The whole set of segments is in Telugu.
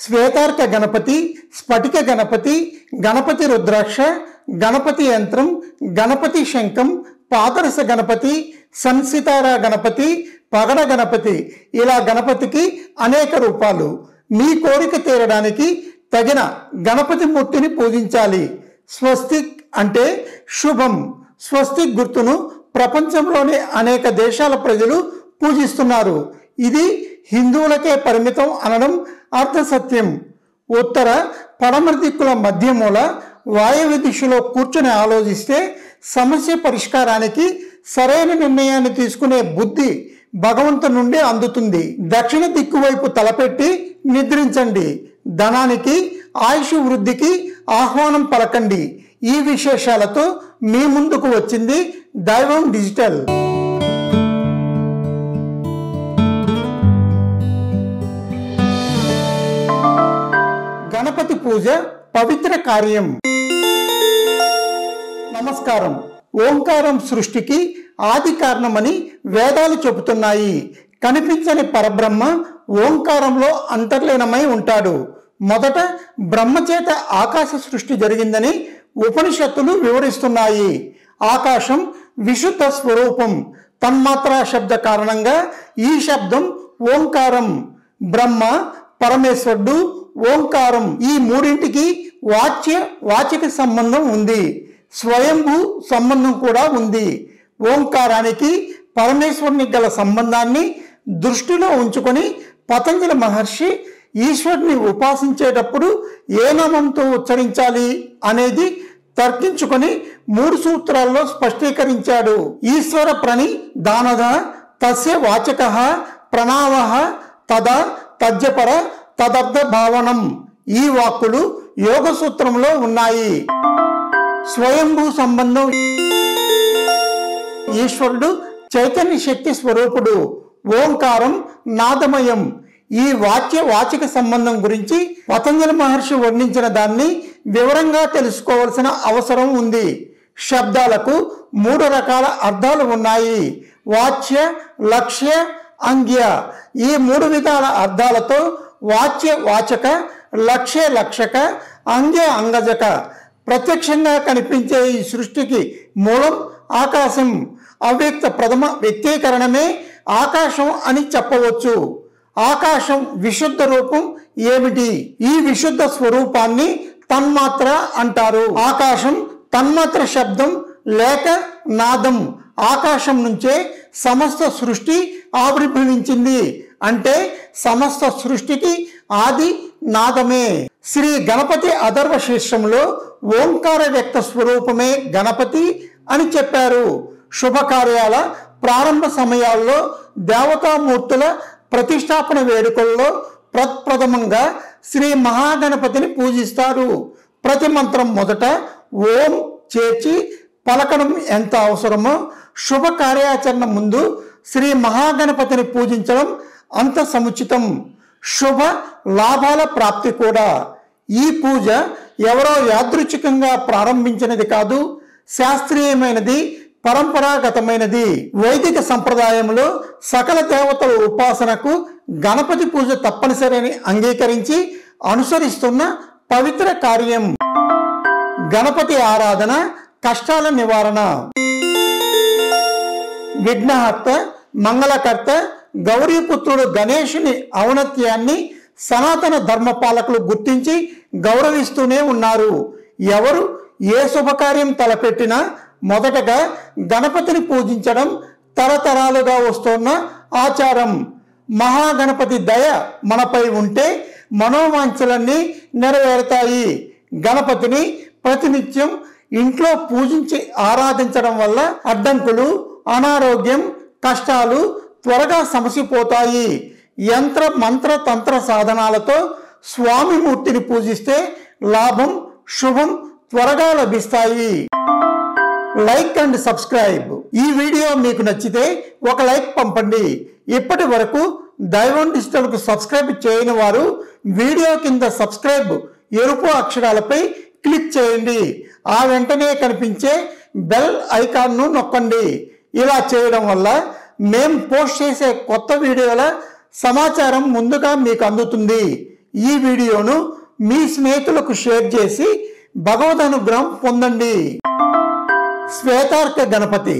శ్వేతార్క గణపతి స్ఫటిక గణపతి గణపతి రుద్రాక్ష గణపతి యంత్రం గణపతి శంఖం పాదరస గణపతి సంసితార గణపతి పగడ గణపతి ఇలా గణపతికి అనేక రూపాలు మీ కోరిక తీరడానికి తగిన గణపతి మూర్తిని పూజించాలి స్వస్తిక్ అంటే శుభం స్వస్తిక్ గుర్తును ప్రపంచంలోని అనేక దేశాల ప్రజలు పూజిస్తున్నారు ఇది హిందువులకే పరిమితం అనడం అర్థసత్యం ఉత్తర పడమర దిక్కుల మధ్యమూల వాయవ్య దిశలో కూర్చొని ఆలోచిస్తే సమస్య పరిష్కారానికి సరైన నిర్ణయాన్ని తీసుకునే బుద్ధి భగవంతు నుండి అందుతుంది దక్షిణ దిక్కు వైపు తలపెట్టి నిద్రించండి ధనానికి ఆయుష్ వృద్ధికి ఆహ్వానం పలకండి ఈ విశేషాలతో మీ ముందుకు వచ్చింది దైవం డిజిటల్ గణపతి పూజ పవిత్ర కార్యం నమస్కారం ఓంకారం సృష్టికి ఆది కారణమని వేదాలు చెబుతున్నాయి కనిపించని పరబ్రహ్మ ఓంకారంలో అంతర్లీనమై ఉంటాడు మొదట బ్రహ్మచేత ఆకాశ సృష్టి జరిగిందని ఉపనిషత్తులు వివరిస్తున్నాయి ఆకాశం విశుద్ధ స్వరూపం తన్మాత్రా శబ్ద కారణంగా ఈ శబ్దం ఓంకారం బ్రహ్మ పరమేశ్వరుడు ఓంకారం ఈ మూడింటికి వాచ్య వాచక సంబంధం ఉంది స్వయంభూ సంబంధం కూడా ఉంది ఓంకారానికి పరమేశ్వరుని గల సంబంధాన్ని దృష్టిలో ఉంచుకొని పతంజలి మహర్షి ఈశ్వరుని ఉపాసించేటప్పుడు ఏ నామంతో ఉచ్చరించాలి అనేది తర్కించుకొని మూడు సూత్రాల్లో స్పష్టీకరించాడు ఈశ్వర ప్రణి దానద తస్య వాచక ప్రణావ తద తజ్జపర తదర్థ భావనం ఈ వాక్కులు యోగ సూత్రంలో ఉన్నాయి స్వయంభూ సంబంధం ఈశ్వరుడు చైతన్య శక్తి స్వరూపుడు ఓంకారం నాదమయం ఈ వాక్య వాచిక సంబంధం గురించి పతంజలి మహర్షి వర్ణించిన దాన్ని వివరంగా తెలుసుకోవాల్సిన అవసరం ఉంది శబ్దాలకు మూడు రకాల అర్థాలు ఉన్నాయి వాచ్య లక్ష్య అంగ్య ఈ మూడు విధాల అర్థాలతో వాచ్య వాచక లక్ష్య లక్షక అంగ్య అంగజక ప్రత్యక్షంగా కనిపించే ఈ సృష్టికి మూలం ఆకాశం అవ్యక్త ప్రథమ వ్యక్తీకరణమే ఆకాశం అని చెప్పవచ్చు ఆకాశం విశుద్ధ రూపం ఏమిటి ఈ విశుద్ధ స్వరూపాన్ని తన్మాత్ర అంటారు ఆకాశం తన్మాత్ర శబ్దం లేక నాదం ఆకాశం నుంచే సమస్త సృష్టి ఆవిర్భవించింది అంటే సమస్త సృష్టికి ఆది నాదమే శ్రీ గణపతి అధర్వ శీర్షంలో ఓంకార వ్యక్త స్వరూపమే గణపతి అని చెప్పారు శుభకార్యాల ప్రారంభ సమయాల్లో దేవతామూర్తుల ప్రతిష్టాపన వేడుకల్లో ప్రప్రథమంగా శ్రీ మహాగణపతిని పూజిస్తారు ప్రతి మంత్రం మొదట ఓం చేర్చి పలకడం ఎంత అవసరమో శుభ కార్యాచరణ ముందు శ్రీ మహాగణపతిని పూజించడం అంత సముచితం శుభ లాభాల ప్రాప్తి కూడా ఈ పూజ ఎవరో యాదృచ్ఛికంగా ప్రారంభించినది కాదు శాస్త్రీయమైనది పరంపరాగతమైనది వైదిక సంప్రదాయంలో సకల దేవతల ఉపాసనకు గణపతి పూజ తప్పనిసరిని అంగీకరించి అనుసరిస్తున్న పవిత్ర కార్యం గణపతి ఆరాధన కష్టాల నివారణ విఘ్నహర్త మంగళకర్త గౌరీపుత్రుడు గణేషుని ఔన్నత్యాన్ని సనాతన ధర్మపాలకులు గుర్తించి గౌరవిస్తూనే ఉన్నారు ఎవరు ఏ శుభకార్యం తలపెట్టినా మొదటగా గణపతిని పూజించడం తరతరాలుగా వస్తున్న ఆచారం మహాగణపతి దయ మనపై ఉంటే మనోవాంఛలన్నీ నెరవేరుతాయి గణపతిని ప్రతినిత్యం ఇంట్లో పూజించి ఆరాధించడం వల్ల అడ్డంకులు అనారోగ్యం కష్టాలు త్వరగా సమసిపోతాయి యంత్ర మంత్ర తంత్ర సాధనాలతో స్వామి మూర్తిని పూజిస్తే లాభం శుభం త్వరగా లభిస్తాయి లైక్ అండ్ సబ్స్క్రైబ్ ఈ వీడియో మీకు నచ్చితే ఒక లైక్ పంపండి ఇప్పటి వరకు దైవం డిజిటల్కు సబ్స్క్రైబ్ చేయని వారు వీడియో కింద సబ్స్క్రైబ్ ఎరుపు అక్షరాలపై క్లిక్ చేయండి ఆ వెంటనే కనిపించే బెల్ ఐకాన్ను నొక్కండి ఇలా చేయడం వల్ల మేం పోస్ట్ చేసే కొత్త వీడియోల సమాచారం ముందుగా మీకు అందుతుంది ఈ వీడియోను మీ స్నేహితులకు షేర్ చేసి భగవద్ అనుగ్రహం పొందండి శ్వేతార్క గణపతి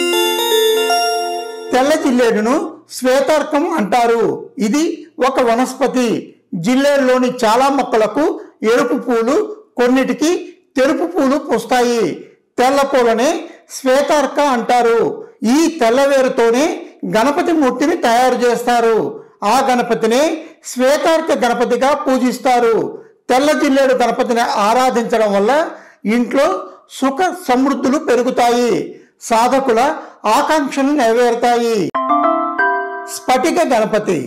తెల్ల జిల్లేడును శ్వేతార్కం అంటారు ఇది ఒక వనస్పతి జిల్లేడులోని చాలా మొక్కలకు ఎరుపు పూలు కొన్నిటికి తెలుపు పూలు పూస్తాయి తెల్ల పూలనే శ్వేతార్క అంటారు ఈ తెల్లవేరుతోనే గణపతి మూర్తిని తయారు చేస్తారు ఆ గణపతినే శ్వేతార్క గణపతిగా పూజిస్తారు తెల్ల జిల్లేడు గణపతిని ఆరాధించడం వల్ల ఇంట్లో సుఖ సమృద్ధులు పెరుగుతాయి సాధకుల ఆకాంక్షలు నెరవేరుతాయి స్ఫటిక గణపతి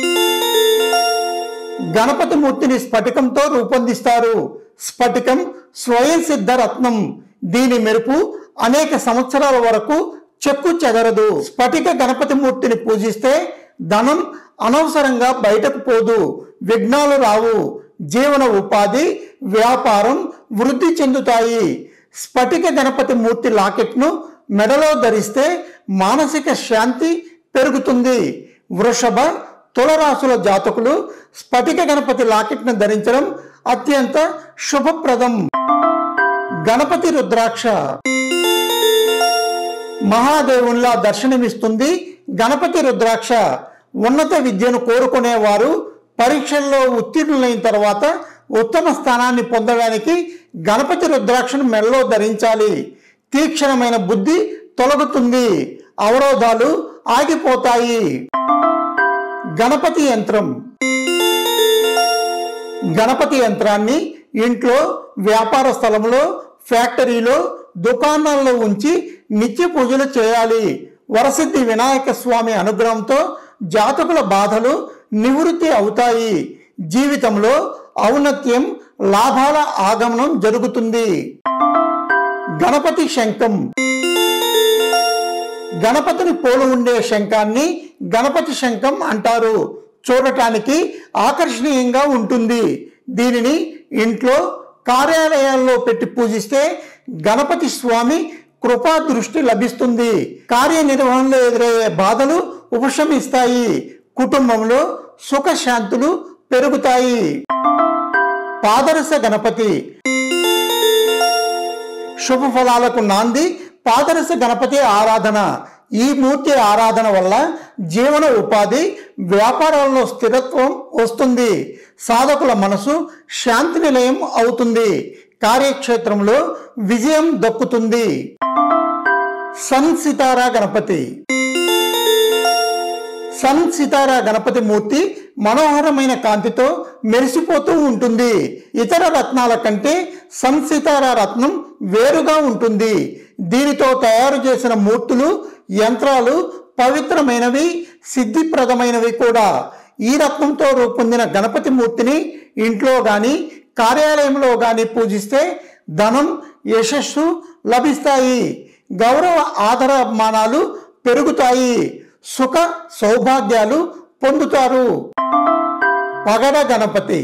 గణపతి మూర్తిని స్ఫటికంతో రూపొందిస్తారు స్ఫటికం స్వయం సిద్ధ రత్నం దీని మెరుపు అనేక సంవత్సరాల వరకు చెక్కు చెదరదు స్ఫటిక గణపతి మూర్తిని పూజిస్తే ధనం అనవసరంగా బయటకు పోదు విఘ్నాలు రావు జీవన ఉపాధి వ్యాపారం వృద్ధి చెందుతాయి స్ఫటిక గణపతి మూర్తి లాకెట్ను మెడలో ధరిస్తే మానసిక శాంతి పెరుగుతుంది వృషభ తులరాశుల జాతకులు స్ఫటిక గణపతి లాకెట్ను ధరించడం అత్యంత శుభప్రదం గణపతి రుద్రాక్ష మహాదేవునిలా దర్శనమిస్తుంది గణపతి రుద్రాక్ష ఉన్నత విద్యను కోరుకునేవారు పరీక్షల్లో ఉత్తీర్ణులైన తర్వాత ఉత్తమ స్థానాన్ని పొందడానికి గణపతి రుద్రాక్షను మెడలో ధరించాలి తీక్షణమైన బుద్ధి తొలగుతుంది అవరోధాలు ఆగిపోతాయి గణపతి యంత్రం గణపతి యంత్రాన్ని ఇంట్లో వ్యాపార స్థలంలో ఫ్యాక్టరీలో దుకాణాల్లో ఉంచి నిత్య పూజలు చేయాలి వరసిద్ధి వినాయక స్వామి అనుగ్రహంతో జాతకుల బాధలు నివృత్తి అవుతాయి జీవితంలో ఔన్నత్యం లాభాల ఆగమనం జరుగుతుంది గణపతి శంఖం గణపతిని పోలు ఉండే శంఖాన్ని గణపతి శంఖం అంటారు చూడటానికి ఆకర్షణీయంగా ఉంటుంది దీనిని ఇంట్లో కార్యాలయాల్లో పెట్టి పూజిస్తే గణపతి స్వామి కృపా దృష్టి లభిస్తుంది కార్యనిర్వహణలో ఎదురయ్యే బాధలు ఉపశమిస్తాయి కుటుంబంలో సుఖశాంతులు పెరుగుతాయి పాదరస గణపతి శుభ ఫలాలకు నాంది పాదరస గణపతి ఆరాధన ఈ మూర్తి ఆరాధన వల్ల జీవన ఉపాధి వ్యాపారాల్లో స్థిరత్వం వస్తుంది సాధకుల మనసు శాంతి నిలయం అవుతుంది కార్యక్షేత్రంలో విజయం దక్కుతుంది సన్ సితారా గణపతి సన్ సితారా గణపతి మూర్తి మనోహరమైన కాంతితో మెరిసిపోతూ ఉంటుంది ఇతర రత్నాల కంటే సన్ సితారా రత్నం వేరుగా ఉంటుంది దీనితో తయారు చేసిన మూర్తులు యంత్రాలు పవిత్రమైనవి సిద్ధిప్రదమైనవి కూడా ఈ రత్నంతో రూపొందిన గణపతి మూర్తిని ఇంట్లో గాని కార్యాలయంలో గాని పూజిస్తే ధనం యశస్సు లభిస్తాయి గౌరవ ఆదరమానాలు పెరుగుతాయి సుఖ సౌభాగ్యాలు పొందుతారు పగడ గణపతి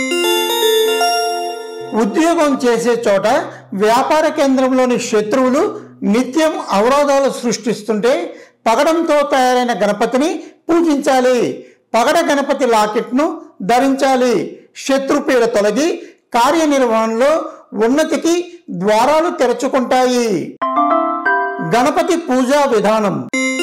ఉద్యోగం చేసే చోట వ్యాపార కేంద్రంలోని శత్రువులు నిత్యం అవరోధాలు సృష్టిస్తుంటే పగడంతో తయారైన గణపతిని పూజించాలి పగడ గణపతి లాకెట్ను ధరించాలి శత్రుపీడ తొలగి కార్యనిర్వహణలో ఉన్నతికి ద్వారాలు తెరుచుకుంటాయి గణపతి పూజా విధానం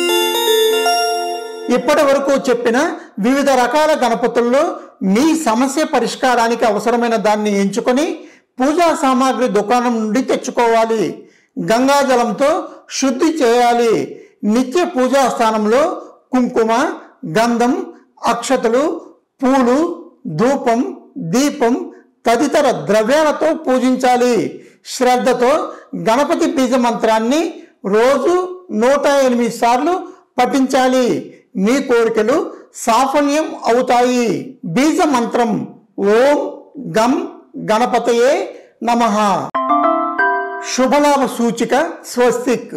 ఇప్పటి వరకు చెప్పిన వివిధ రకాల గణపతుల్లో మీ సమస్య పరిష్కారానికి అవసరమైన దాన్ని ఎంచుకొని పూజా సామాగ్రి దుకాణం నుండి తెచ్చుకోవాలి గంగాజలంతో శుద్ధి చేయాలి నిత్య పూజా స్థానంలో కుంకుమ గంధం అక్షతలు పూలు ధూపం దీపం తదితర ద్రవ్యాలతో పూజించాలి శ్రద్ధతో గణపతి బీజ మంత్రాన్ని రోజు నూట ఎనిమిది సార్లు పఠించాలి మీ కోరికలు సాఫల్యం అవుతాయి బీజ మంత్రం ఓం గం గణపతయే నమ శుభలాభ సూచిక స్వస్తిక్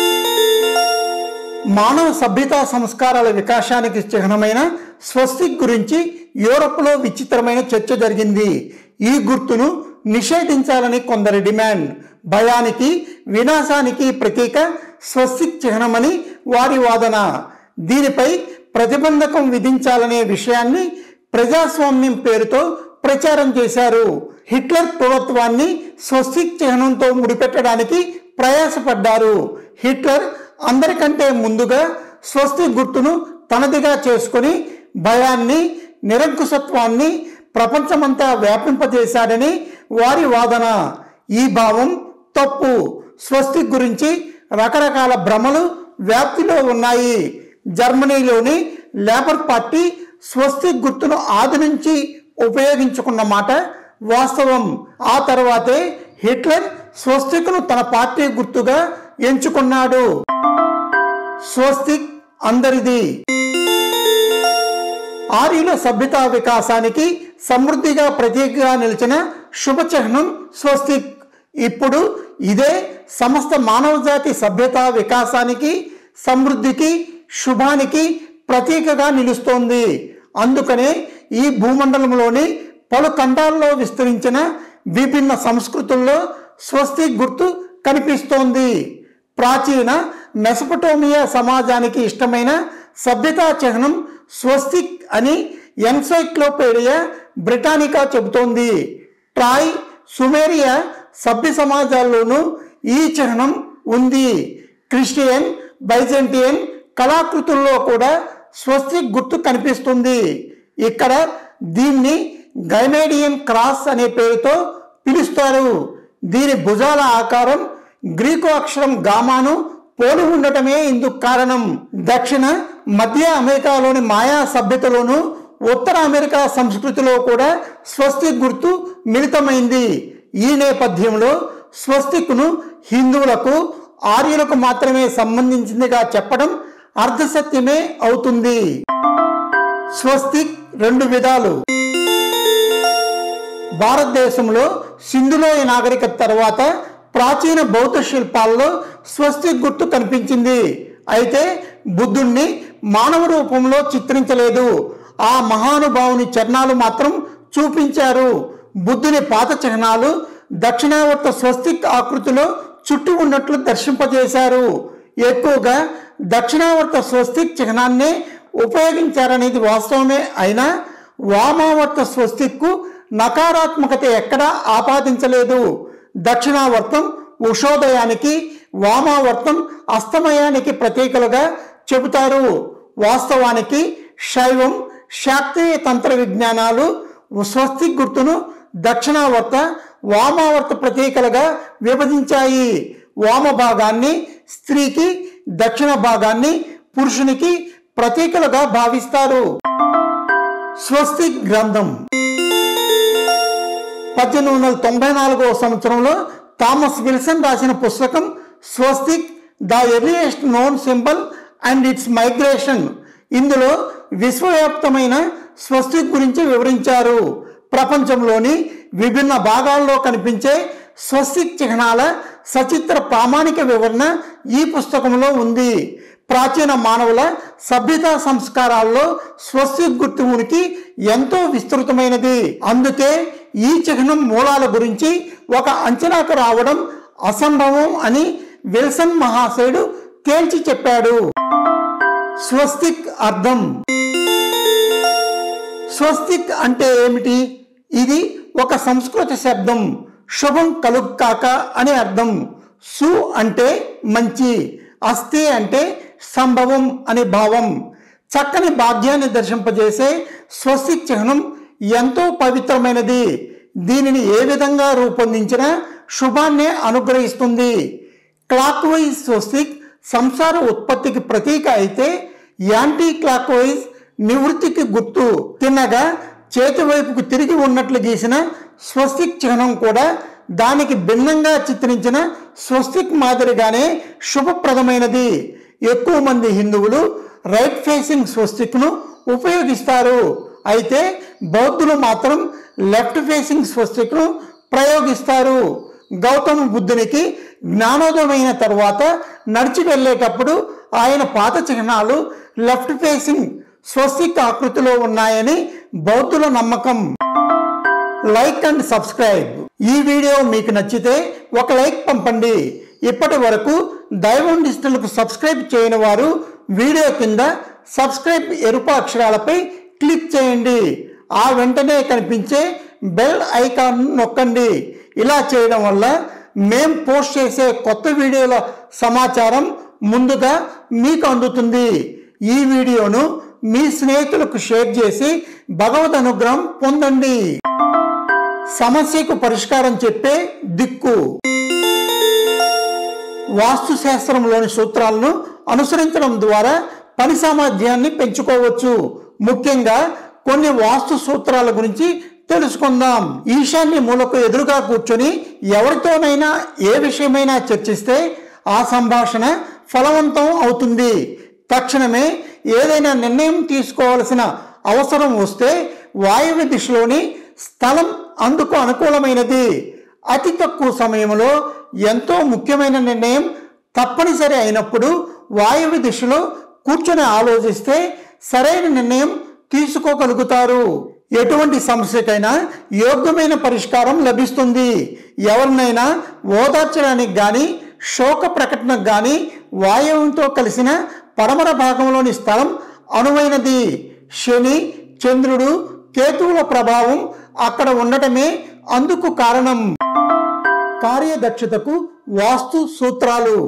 మానవ సభ్యతా సంస్కారాల వికాసానికి చిహ్నమైన స్వస్తిక్ గురించి యూరప్లో విచిత్రమైన చర్చ జరిగింది ఈ గుర్తును నిషేధించాలని కొందరి డిమాండ్ భయానికి వినాశానికి ప్రతీక స్వస్తిక్ చిహ్నమని వారి వాదన దీనిపై ప్రతిబంధకం విధించాలనే విషయాన్ని ప్రజాస్వామ్యం పేరుతో ప్రచారం చేశారు హిట్లర్ ప్రభుత్వాన్ని స్వస్తిక్ చిహ్నంతో ముడిపెట్టడానికి ప్రయాసపడ్డారు హిట్లర్ అందరికంటే ముందుగా స్వస్తిక్ గుర్తును తనదిగా చేసుకుని భయాన్ని నిరంకుశత్వాన్ని ప్రపంచమంతా వ్యాపింపజేశాడని వారి వాదన ఈ భావం తప్పు స్వస్తిక్ గురించి రకరకాల భ్రమలు వ్యాప్తిలో ఉన్నాయి జర్మనీలోని లేబర్ పార్టీ స్వస్తిక్ గుర్తును ఆది నుంచి ఉపయోగించుకున్న మాట వాస్తవం ఆ తర్వాతే హిట్లర్ స్వస్తిక్ను తన పార్టీ గుర్తుగా ఎంచుకున్నాడు స్వస్తిక్ అందరిది ఆర్యుల సభ్యతా వికాసానికి సమృద్ధిగా ప్రతీకగా నిలిచిన శుభ చిహ్నం స్వస్తిక్ ఇప్పుడు ఇదే సమస్త మానవజాతి సభ్యతా వికాసానికి సమృద్ధికి శుభానికి ప్రతీకగా నిలుస్తోంది అందుకనే ఈ భూమండలంలోని పలు ఖండాల్లో విస్తరించిన విభిన్న సంస్కృతుల్లో స్వస్తిక్ గుర్తు కనిపిస్తోంది ప్రాచీన మెసపటోమియా సమాజానికి ఇష్టమైన సభ్యతా చిహ్నం స్వస్తిక్ అని ఎన్సైక్లోపీడియా బ్రిటానికా చెబుతోంది ట్రాయ్ సుమేరియా సభ్య సమాజాల్లోనూ ఈ చిహ్నం ఉంది క్రిస్టియన్ బైజెంటియన్ కళాకృతుల్లో కూడా స్వస్తిక్ గుర్తు కనిపిస్తుంది ఇక్కడ దీన్ని గైనేడియన్ క్రాస్ అనే పేరుతో పిలుస్తారు దీని భుజాల ఆకారం గ్రీకు అక్షరం గామాను పోలి ఉండటమే ఇందుకు కారణం దక్షిణ మధ్య అమెరికాలోని మాయా సభ్యతలోను ఉత్తర అమెరికా సంస్కృతిలో కూడా స్వస్తిక్ గుర్తు మిళితమైంది ఈ నేపథ్యంలో స్వస్తిక్ను హిందువులకు ఆర్యులకు మాత్రమే సంబంధించిందిగా చెప్పడం అర్ధసత్యమే అవుతుంది స్వస్తిక్ రెండు విధాలు భారతదేశంలో సింధులోయ నాగరికత తర్వాత ప్రాచీన బౌద్ధ శిల్పాల్లో స్వస్తిక్ గుర్తు కనిపించింది అయితే బుద్ధుణ్ణి మానవ రూపంలో చిత్రించలేదు ఆ మహానుభావుని చరణాలు మాత్రం చూపించారు బుద్ధుని పాత చిహ్నాలు దక్షిణావర్త స్వస్తిక్ ఆకృతిలో చుట్టి ఉన్నట్లు దర్శింపజేశారు ఎక్కువగా దక్షిణావర్త స్వస్తిక్ చిహ్నాన్నే ఉపయోగించారనేది వాస్తవమే అయినా వామావర్త స్వస్తిక్కు నకారాత్మకత ఎక్కడా ఆపాదించలేదు దక్షిణావర్తం ఉషోదయానికి వామావర్తం అస్తమయానికి ప్రతీకలుగా చెబుతారు వాస్తవానికి శైవం శాక్తీయ తంత్ర విజ్ఞానాలు స్వస్తిక్ గుర్తును దక్షిణావర్త వామావర్త ప్రతీకలుగా విభజించాయి వామ భాగాన్ని స్త్రీకి దక్షిణ భాగాన్ని పురుషునికి ప్రతీకలుగా భావిస్తారు స్వస్తిక్ గ్రంథం పద్దెనిమిది వందల తొంభై నాలుగవ సంవత్సరంలో థామస్ విల్సన్ రాసిన పుస్తకం స్వస్తిక్ the earliest known symbol and its migration ఇందులో విశ్వవ్యాప్తమైన స్వస్తిక్ గురించి వివరించారు ప్రపంచంలోని విభిన్న భాగాల్లో కనిపించే స్వస్తిక్ చిహ్నాల సచిత్ర ప్రామాణిక వివరణ ఈ పుస్తకంలో ఉంది ప్రాచీన మానవుల సభ్యతా సంస్కారాల్లో స్వస్తిక్ గుర్తు ఉనికి ఎంతో విస్తృతమైనది అందుకే ఈ చిహ్నం మూలాల గురించి ఒక అంచనాకు రావడం అసంభవం అని విల్సన్ మహాశయుడు తేల్చి చెప్పాడు స్వస్తిక్ అర్థం స్వస్తిక్ అంటే ఏమిటి ఇది ఒక సంస్కృత శబ్దం శుభం కలుక్కాక అని అర్థం సు అంటే మంచి అస్థి అంటే సంభవం అనే భావం చక్కని భాగ్యాన్ని దర్శింపజేసే స్వస్తిక్ చిహ్నం ఎంతో పవిత్రమైనది దీనిని ఏ విధంగా రూపొందించినా శుభాన్నే అనుగ్రహిస్తుంది క్లాక్ వైజ్ స్వస్తిక్ సంసార ఉత్పత్తికి ప్రతీక అయితే యాంటీ క్లాక్ వైజ్ నివృత్తికి గుర్తు తిన్నగా చేతి వైపుకు తిరిగి ఉన్నట్లు గీసిన స్వస్తిక్ చిహ్నం కూడా దానికి భిన్నంగా చిత్రించిన స్వస్తిక్ మాదిరిగానే శుభప్రదమైనది ఎక్కువ మంది హిందువులు రైట్ ఫేసింగ్ స్వస్తిక్ను ఉపయోగిస్తారు అయితే బౌద్ధులు మాత్రం లెఫ్ట్ ఫేసింగ్ స్వస్తిక్ను ప్రయోగిస్తారు గౌతమ బుద్ధునికి జ్ఞానోదయమైన తరువాత నడిచి వెళ్ళేటప్పుడు ఆయన పాత చిహ్నాలు లెఫ్ట్ ఫేసింగ్ స్వస్తిక్ ఆకృతిలో ఉన్నాయని బౌద్ధుల నమ్మకం లైక్ అండ్ సబ్స్క్రైబ్ ఈ వీడియో మీకు నచ్చితే ఒక లైక్ పంపండి ఇప్పటి వరకు దైవం డిజిటల్కు సబ్స్క్రైబ్ చేయని వారు వీడియో కింద సబ్స్క్రైబ్ ఎరుపు అక్షరాలపై క్లిక్ చేయండి ఆ వెంటనే కనిపించే బెల్ ఐకాన్ నొక్కండి ఇలా చేయడం వల్ల మేం పోస్ట్ చేసే కొత్త వీడియోల సమాచారం ముందుగా మీకు అందుతుంది ఈ వీడియోను మీ స్నేహితులకు షేర్ చేసి భగవద్ అనుగ్రహం పొందండి సమస్యకు పరిష్కారం చెప్పే దిక్కు వాస్తు శాస్త్రంలోని సూత్రాలను అనుసరించడం ద్వారా పని సామర్థ్యాన్ని పెంచుకోవచ్చు ముఖ్యంగా కొన్ని వాస్తు సూత్రాల గురించి తెలుసుకుందాం ఈశాన్య మూలకు ఎదురుగా కూర్చొని ఎవరితోనైనా ఏ విషయమైనా చర్చిస్తే ఆ సంభాషణ ఫలవంతం అవుతుంది తక్షణమే ఏదైనా నిర్ణయం తీసుకోవాల్సిన అవసరం వస్తే వాయువ్య దిశలోని స్థలం అందుకు అనుకూలమైనది అతి తక్కువ సమయంలో ఎంతో ముఖ్యమైన నిర్ణయం తప్పనిసరి అయినప్పుడు వాయువ్య దిశలో కూర్చొని ఆలోచిస్తే సరైన నిర్ణయం తీసుకోగలుగుతారు ఎటువంటి సమస్యకైనా యోగ్యమైన పరిష్కారం లభిస్తుంది ఎవరినైనా ఓదార్చడానికి కానీ శోక ప్రకటనకు కానీ వాయువుతో కలిసిన పడమర భాగంలోని స్థలం అనువైనది శని చంద్రుడు కేతువుల ప్రభావం అక్కడ ఉండటమే అందుకు కారణం కార్యదక్షతకు వాస్తు సూత్రాలు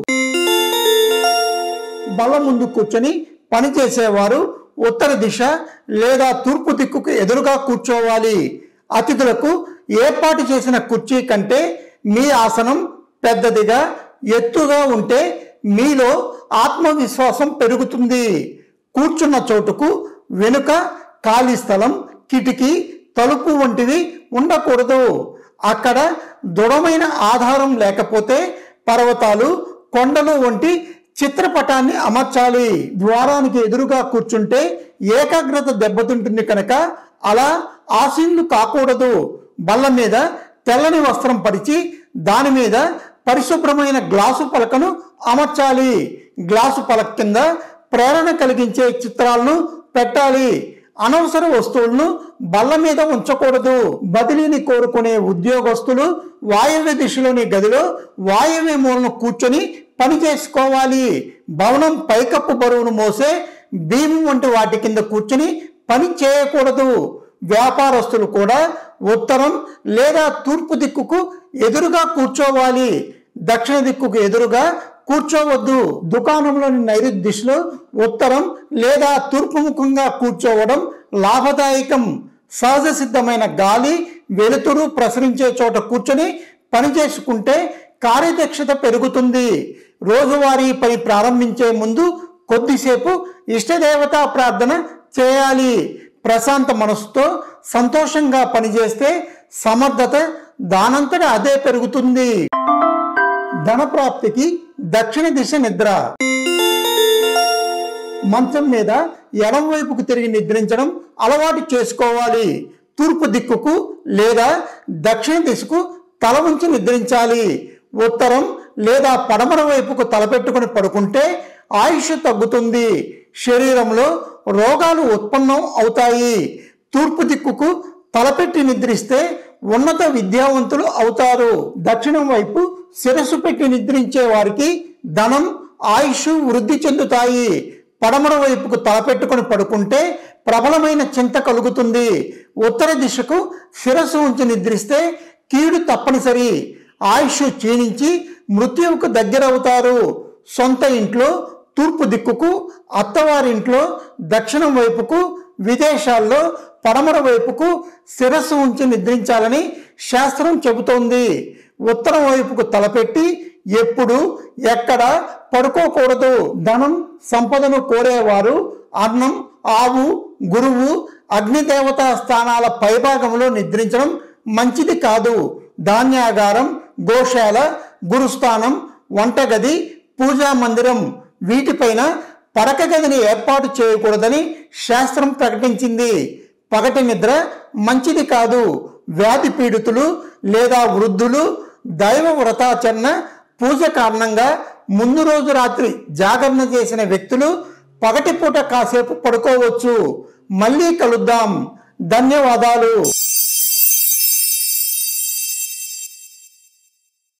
బల్ల ముందు కూర్చొని పనిచేసేవారు ఉత్తర దిశ లేదా తూర్పు దిక్కుకు ఎదురుగా కూర్చోవాలి అతిథులకు ఏర్పాటు చేసిన కుర్చీ కంటే మీ ఆసనం పెద్దదిగా ఎత్తుగా ఉంటే మీలో ఆత్మవిశ్వాసం పెరుగుతుంది కూర్చున్న చోటుకు వెనుక ఖాళీ స్థలం కిటికీ తలుపు వంటివి ఉండకూడదు అక్కడ దృఢమైన ఆధారం లేకపోతే పర్వతాలు కొండలు వంటి చిత్రపటాన్ని అమర్చాలి ద్వారానికి ఎదురుగా కూర్చుంటే ఏకాగ్రత దెబ్బతింటుంది కనుక అలా ఆసీన్లు కాకూడదు బల్ల మీద తెల్లని వస్త్రం పరిచి దాని మీద పరిశుభ్రమైన గ్లాసు పలకను అమర్చాలి గ్లాసు పలక కింద ప్రేరణ కలిగించే చిత్రాలను పెట్టాలి అనవసర వస్తువులను బల్ల మీద ఉంచకూడదు బదిలీని కోరుకునే ఉద్యోగస్తులు వాయవ్య దిశలోని గదిలో వాయవ్య మూలను కూర్చొని పని చేసుకోవాలి భవనం పైకప్పు బరువును మోసే భీము వంటి వాటి కింద కూర్చొని పని చేయకూడదు వ్యాపారస్తులు కూడా ఉత్తరం లేదా తూర్పు దిక్కుకు ఎదురుగా కూర్చోవాలి దక్షిణ దిక్కుకు ఎదురుగా కూర్చోవద్దు దుకాణంలోని నైరుతి దిశలో ఉత్తరం లేదా తూర్పు ముఖంగా కూర్చోవడం లాభదాయకం సహజ సిద్ధమైన గాలి వెలుతురు ప్రసరించే చోట కూర్చొని పని చేసుకుంటే కార్యదక్షత పెరుగుతుంది రోజువారీ పని ప్రారంభించే ముందు కొద్దిసేపు ఇష్టదేవతా ప్రార్థన చేయాలి ప్రశాంత మనసుతో సంతోషంగా పనిచేస్తే సమర్థత దానంతట అదే పెరుగుతుంది ధనప్రాప్తికి దక్షిణ దిశ నిద్ర మంచం మీద ఎడం వైపుకు తిరిగి నిద్రించడం అలవాటు చేసుకోవాలి తూర్పు దిక్కుకు లేదా దక్షిణ దిశకు తల ఉంచి నిద్రించాలి ఉత్తరం లేదా పడమర వైపుకు తలపెట్టుకుని పడుకుంటే ఆయుష్ తగ్గుతుంది శరీరంలో రోగాలు ఉత్పన్నం అవుతాయి తూర్పు దిక్కుకు తలపెట్టి నిద్రిస్తే ఉన్నత విద్యావంతులు అవుతారు దక్షిణం వైపు శిరస్సు పెట్టి నిద్రించే వారికి ధనం ఆయుష్ వృద్ధి చెందుతాయి పడమర వైపుకు తలపెట్టుకుని పడుకుంటే ప్రబలమైన చింత కలుగుతుంది ఉత్తర దిశకు శిరస్సు ఉంచి నిద్రిస్తే కీడు తప్పనిసరి ఆయుష్ క్షీణించి మృత్యువుకు దగ్గరవుతారు సొంత ఇంట్లో తూర్పు దిక్కుకు అత్తవారింట్లో దక్షిణం వైపుకు విదేశాల్లో పడమర వైపుకు శిరస్సు ఉంచి నిద్రించాలని శాస్త్రం చెబుతోంది ఉత్తరం వైపుకు తలపెట్టి ఎప్పుడు ఎక్కడ పడుకోకూడదు ధనం సంపదను కోరేవారు అన్నం ఆవు గురువు అగ్నిదేవతా స్థానాల పైభాగంలో నిద్రించడం మంచిది కాదు ధాన్యాగారం గోశాల గురుస్థానం వంటగది పూజా మందిరం వీటిపైన పడక గదిని ఏర్పాటు చేయకూడదని శాస్త్రం ప్రకటించింది పగటి నిద్ర మంచిది కాదు వ్యాధి పీడితులు లేదా వృద్ధులు దైవ వ్రతాచరణ పూజ కారణంగా ముందు రోజు రాత్రి జాగరణ చేసిన వ్యక్తులు పగటిపూట కాసేపు పడుకోవచ్చు మళ్ళీ కలుద్దాం ధన్యవాదాలు